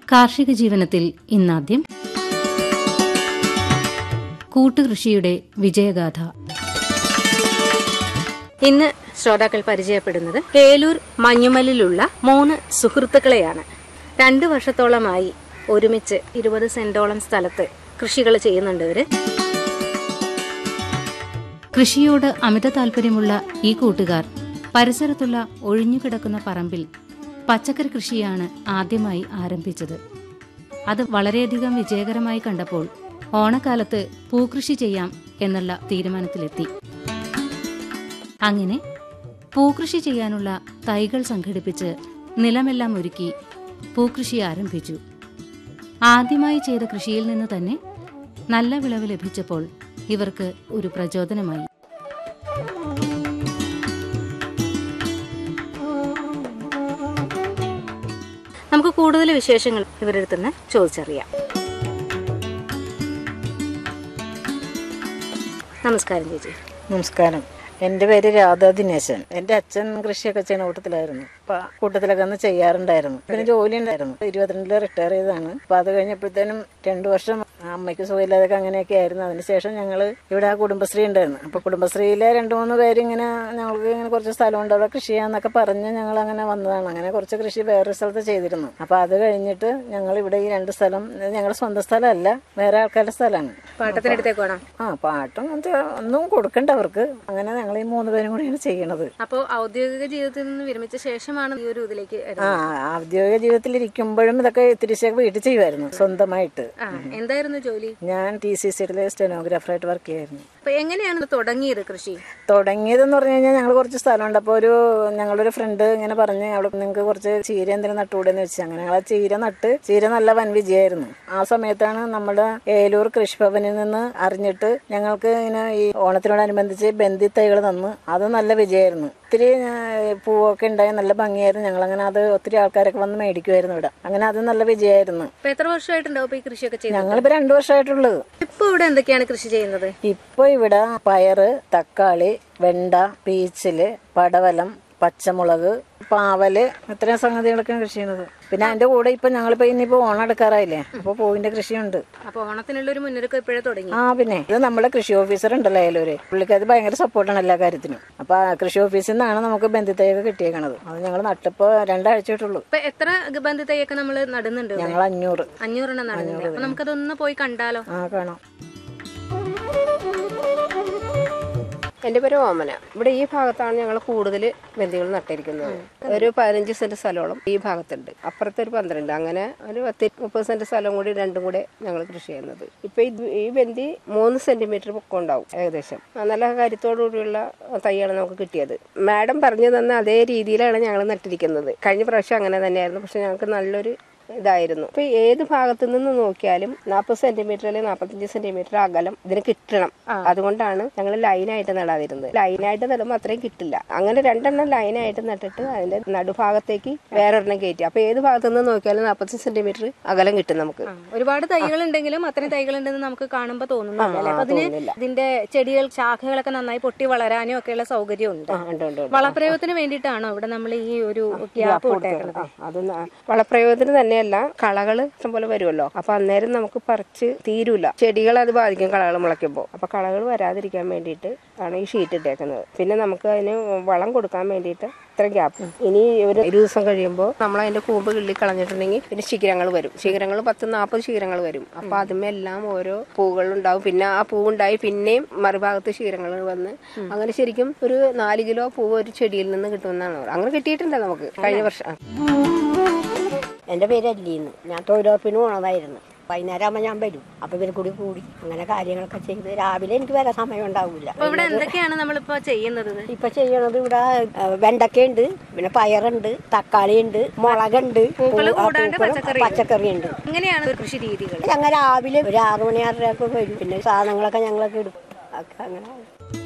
കാർഷിക ജീവനത്തിൽ ഇന്നാദ്യം കൂട്ടുകൃഷിയുടെ വിജയഗാഥ ഇന്ന് ശ്രോതാക്കൾ പരിചയപ്പെടുന്നത് കേലൂർ മഞ്ഞുമലിലുള്ള മൂന്ന് സുഹൃത്തുക്കളെയാണ് രണ്ടു വർഷത്തോളമായി ഒരുമിച്ച് ഇരുപത് സെന്റോളം സ്ഥലത്ത് കൃഷികൾ ചെയ്യുന്നുണ്ട് ഇവര് കൃഷിയോട് അമിത താൽപര്യമുള്ള ഈ കൂട്ടുകാർ പരിസരത്തുള്ള ഒഴിഞ്ഞുകിടക്കുന്ന പറമ്പിൽ പച്ചക്കറി കൃഷിയാണ് ആദ്യമായി ആരംഭിച്ചത് അത് വളരെയധികം വിജയകരമായി കണ്ടപ്പോൾ ഓണക്കാലത്ത് പൂക്കൃഷി ചെയ്യാം എന്നുള്ള തീരുമാനത്തിലെത്തി അങ്ങനെ പൂക്കൃഷി ചെയ്യാനുള്ള തൈകൾ സംഘടിപ്പിച്ച് നിലമെല്ലാം ഒരുക്കി പൂക്കൃഷി ആരംഭിച്ചു ആദ്യമായി ചെയ്ത കൃഷിയിൽ നിന്ന് തന്നെ നല്ല വിളവ് ലഭിച്ചപ്പോൾ ഇവർക്ക് ഒരു പ്രചോദനമായി നമുക്ക് കൂടുതൽ വിശേഷങ്ങൾ ഇവരുടെ അടുത്ത് നിന്ന് ചോദിച്ചറിയാം നമസ്കാരം ചേച്ചി നമസ്കാരം എൻ്റെ പേര് രാധാ ദിനേശൻ എൻ്റെ അച്ഛൻ കൃഷിയൊക്കെ ചെയ്യുന്ന കൂട്ടത്തിലായിരുന്നു അപ്പൊ ആ കൂട്ടത്തിലൊക്കെ അന്ന് ചെയ്യാറുണ്ടായിരുന്നു പിന്നെ ജോലി ഉണ്ടായിരുന്നു ഇരുപത്തിരണ്ടില് റിട്ടയർ ചെയ്തതാണ് അപ്പൊ അത് കഴിഞ്ഞപ്പോഴത്തേനും രണ്ടു വർഷം അമ്മയ്ക്ക് സുഖമില്ലാതൊക്കെ അങ്ങനെയൊക്കെ ആയിരുന്നു അതിനുശേഷം ഞങ്ങൾ ഇവിടെ ആ കുടുംബശ്രീ ഉണ്ടായിരുന്നു അപ്പൊ കുടുംബശ്രീയിലെ രണ്ടു മൂന്ന് പേര് ഇങ്ങനെ ഞങ്ങൾക്ക് ഇങ്ങനെ കുറച്ച് സ്ഥലമുണ്ട് അവിടെ കൃഷി ചെയ്യാന്നൊക്കെ പറഞ്ഞ് ഞങ്ങൾ അങ്ങനെ വന്നതാണ് അങ്ങനെ കുറച്ച് കൃഷി വേറൊരു സ്ഥലത്ത് ചെയ്തിരുന്നു അപ്പൊ അത് കഴിഞ്ഞിട്ട് ഞങ്ങൾ ഇവിടെ ഈ രണ്ട് സ്ഥലം ഞങ്ങളുടെ സ്വന്തം സ്ഥലമല്ല വേറെ ആൾക്കാരുടെ സ്ഥലമാണ് പാട്ടത്തിനടുത്തേക്ക് വേണം ആ പാട്ടും അങ്ങനത്തെ ഒന്നും കൊടുക്കണ്ട അവർക്ക് അങ്ങനെ ഞങ്ങൾ ഈ മൂന്ന് പേരും കൂടിയാണ് ചെയ്യണത് അപ്പോൾ ഔദ്യോഗിക ജീവിതത്തിൽ നിന്ന് വിരമിച്ച ശേഷമാണ് ഈ ഒരു ഇതിലേക്ക് ആ ഔദ്യോഗിക ജീവിതത്തിൽ ഇരിക്കുമ്പോഴും ഇതൊക്കെ തിരിച്ചൊക്കെ വീട്ടിൽ ചെയ്യുമായിരുന്നു സ്വന്തമായിട്ട് ആ എന്തായിരുന്നു ജോലി ഞാൻ ടി സി സിയിലെ സ്റ്റെനോഗ്രാഫറായിട്ട് വർക്ക് ചെയ്യായിരുന്നു അപ്പൊ എങ്ങനെയാണ് ഇത് തുടങ്ങിയത് കൃഷി തുടങ്ങിയതെന്ന് പറഞ്ഞു കഴിഞ്ഞാൽ ഞങ്ങൾ കുറച്ച് സ്ഥലമുണ്ട് അപ്പോൾ ഒരു ഞങ്ങളൊരു ഫ്രണ്ട് ഇങ്ങനെ പറഞ്ഞ് അവിടെ നിങ്ങൾക്ക് കുറച്ച് ചീര എന്തെങ്കിലും നട്ടുകൂടെന്ന് വെച്ച് അങ്ങനെ ഞങ്ങൾ ആ ചീര നട്ട് ചീര നല്ല വൻ വിജയമായിരുന്നു ആ സമയത്താണ് നമ്മുടെ ഏലൂർ കൃഷിഭവനിൽ നിന്ന് അറിഞ്ഞിട്ട് ഞങ്ങൾക്ക് ഇങ്ങനെ ഈ ഓണത്തിനോടനുബന്ധിച്ച് ബന്ദി തൈകൾ തന്നു അത് നല്ല വിജയമായിരുന്നു ഒത്തിരി ആ, പൂവൊക്കെ ഉണ്ടായി നല്ല ഭംഗിയായിരുന്നു ഞങ്ങൾ അങ്ങനെ അത് ഒത്തിരി ആൾക്കാരൊക്കെ വന്ന് മേടിക്കുമായിരുന്നു ഇവിടെ അങ്ങനെ അത് നല്ല വിജയമായിരുന്നു അപ്പൊ എത്ര വർഷമായിട്ടുണ്ടാവും ഇപ്പൊ ഈ കൃഷിയൊക്കെ ചെയ്യുന്നത് ഞങ്ങളിപ്പോ രണ്ടു വർഷമായിട്ടുള്ളത് ഇപ്പൊ ഇവിടെ എന്തൊക്കെയാണ് കൃഷി ചെയ്യുന്നത് ഇപ്പൊ ഇവിടെ പയറ് തക്കാളി വെണ്ട പീച്ചില് പടവലം പച്ചമുളക് പാവല് ഇത്രയും സംഗതികളൊക്കെയാണ് കൃഷി ചെയ്യുന്നത് പിന്നെ അതിന്റെ കൂടെ ഇപ്പൊ ഞങ്ങളിപ്പോ ഇനിയിപ്പോ ഓണം എടുക്കാറായില്ലേ അപ്പൊ പൂവിന്റെ കൃഷിയുണ്ട് അപ്പൊ ഓണത്തിനുള്ള ഒരു മുന്നൊരുക്കം ഇപ്പോഴേ തുടങ്ങി ആ പിന്നെ ഇത് നമ്മുടെ കൃഷി ഓഫീസർ ഉണ്ടല്ലോ അതിലൊരു പുള്ളിക്കാരി ഭയങ്കര സപ്പോർട്ടാണ് എല്ലാ കാര്യത്തിനും അപ്പൊ ആ കൃഷി ഓഫീസിൽ നിന്നാണ് നമുക്ക് ബന്ധിത്തയൊക്കെ കിട്ടിയേക്കണത് അത് ഞങ്ങൾ നട്ടിപ്പോ രണ്ടാഴ്ചയായിട്ടുള്ളൂ ഇപ്പൊ എത്ര ബന്ധു തൈയൊക്കെ നമ്മൾ നടുന്നുണ്ട് ഇവിടെ? ഞങ്ങൾ അഞ്ഞൂറ് അഞ്ഞൂറെണ്ണം നടുന്നുണ്ട് അപ്പൊ നമുക്കതൊന്ന് പോയി കണ്ടാലോ ആ കാണാം എൻ്റെ പേര് ഓമന ഇവിടെ ഈ ഭാഗത്താണ് ഞങ്ങൾ കൂടുതൽ ബന്ധികൾ നട്ടിരിക്കുന്നത് ഒരു പതിനഞ്ച് സെന്റ് സ്ഥലത്തോളം ഈ ഭാഗത്തുണ്ട് അപ്പുറത്തെ ഒരു പന്ത്രണ്ട് അങ്ങനെ ഒരു പത്ത് മുപ്പത് സെന്റ് സ്ഥലം കൂടി രണ്ടും കൂടെ ഞങ്ങൾ കൃഷി ചെയ്യുന്നത് ഇപ്പൊ ഇത് ഈ ബന്തി മൂന്ന് സെന്റിമീറ്റർ പൊക്കം ഉണ്ടാവും ഏകദേശം ആ, നല്ല കാര്യത്തോടു കൂടിയുള്ള തൈയാണ് നമുക്ക് കിട്ടിയത് മാഡം പറഞ്ഞു തന്ന അതേ രീതിയിലാണ് ഞങ്ങൾ നട്ടിരിക്കുന്നത് കഴിഞ്ഞ പ്രാവശ്യം അങ്ങനെ തന്നെയായിരുന്നു പക്ഷെ ഞങ്ങൾക്ക് നല്ലൊരു ഇതായിരുന്നു ഇപ്പൊ ഏത് ഭാഗത്തു നിന്ന് നോക്കിയാലും നാൽപ്പത് സെന്റിമീറ്റർ അല്ലെങ്കിൽ നാൽപ്പത്തഞ്ച് സെന്റിമീറ്റർ അകലം ഇതിന് കിട്ടണം അതുകൊണ്ടാണ് ഞങ്ങൾ ലൈനായിട്ട് നടാതിരുന്നത് ലൈനായിട്ട് നടുമ്പോൾ അത്രയും കിട്ടില്ല അങ്ങനെ രണ്ടെണ്ണം ലൈനായിട്ട് നട്ടിട്ട് അതിന്റെ നടുഭാഗത്തേക്ക് വേറൊരെണ്ണം കയറ്റി അപ്പൊ ഏത് ഭാഗത്തു നിന്ന് നോക്കിയാലും നാൽപ്പത്തഞ്ച് സെന്റിമീറ്റർ അകലം കിട്ടും നമുക്ക് ഒരുപാട് തൈകൾ ഉണ്ടെങ്കിലും അത്രയും തൈകൾ ഉണ്ടെന്ന് നമുക്ക് കാണുമ്പോൾ തോന്നുന്നില്ല അല്ലേ? അപ്പൊ അതിന് തോന്നുന്നില്ല. ഇതിന്റെ ചെടികൾ ശാഖകളൊക്കെ നന്നായി പൊട്ടി വളരാനും ഒക്കെയുള്ള സൗകര്യം ഉണ്ട് ആ, ഉണ്ട് ഉണ്ട് ഉണ്ട്. വളപ്രയോഗത്തിന് വേണ്ടിയിട്ടാണോ ഇവിടെ നമ്മൾ ഈ ഒരു ഗ്യാപ്പ് വിട്ടേക്കുന്നത് ആ, അത് ന- വളപ്രയോഗത്തിന് തന്നെയല്ല കളകള് ഇഷ്ടംപോലെ വരുമല്ലോ അപ്പൊ അന്നേരം നമുക്ക് പറിച്ച് തീരൂല ചെടികൾ അത് ബാധിക്കും കളകൾ മുളയ്ക്കുമ്പോൾ അപ്പൊ കളകൾ വരാതിരിക്കാൻ വേണ്ടിയിട്ട് ആണ് ഈ ഷീറ്റ് ഇട്ടേക്കുന്നത് പിന്നെ നമുക്ക് അതിന് വളം കൊടുക്കാൻ വേണ്ടിയിട്ട് ഇത്ര ഗ്യാപ്പ് ഇനി ഒരു ഒരു ദിവസം കഴിയുമ്പോൾ നമ്മൾ അതിന്റെ കൂമ്പ് കിള്ളി കളഞ്ഞിട്ടുണ്ടെങ്കിൽ പിന്നെ ശിഖരങ്ങൾ വരും ശിഖരങ്ങൾ പത്ത് നാൽപ്പത് ശിഖരങ്ങൾ വരും അപ്പൊ അതുമെല്ലാം ഓരോ പൂകളുണ്ടാവും പിന്നെ ആ പൂവുണ്ടായി പിന്നെയും മറുഭാഗത്ത് ശിഖരങ്ങൾ വന്ന് അങ്ങനെ ശരിക്കും ഒരു നാല് കിലോ പൂവ് ഒരു ചെടിയിൽ നിന്ന് കിട്ടുമെന്നാണ് പറയുന്നത്. അങ്ങനെ കിട്ടിയിട്ടുണ്ട് നമുക്ക് കഴിഞ്ഞ വർഷം ആ. എൻ്റെ പേര് അല്ലീന്ന് ഞാൻ തൊഴിലുറപ്പിന് പോണതായിരുന്നു വൈകുന്നേരം ആകുമ്പോൾ ഞാൻ വരും അപ്പൊ ഇവർ കൂടി കൂടി അങ്ങനെ കാര്യങ്ങളൊക്കെ ചെയ്ത് രാവിലെ എനിക്ക് വരാൻ സമയം ഉണ്ടാവില്ല അപ്പൊ ഇവിടെ എന്തൊക്കെയാണ് നമ്മളിപ്പോ ചെയ്യുന്നത് ഇത്? ഇപ്പൊ ചെയ്യണത് ഇവിടെ വെണ്ടക്കയുണ്ട് പിന്നെ പയറുണ്ട് തക്കാളിയുണ്ട് മുളകുണ്ട് പൂക്കള് ആ, കൂടാണ്ട് പൂക്കളും പച്ചക്കറി പച്ചക്കറിയുണ്ട് എങ്ങനെയാണ് ഒരു കൃഷി രീതികൾ ഞങ്ങൾ രാവിലെ ഒരു ആറു മണി ആറരയൊക്കെ വരും പിന്നെ സാധനങ്ങളൊക്കെ ഞങ്ങളൊക്കെ എടുക്കും ഒക്കെ അങ്ങനെ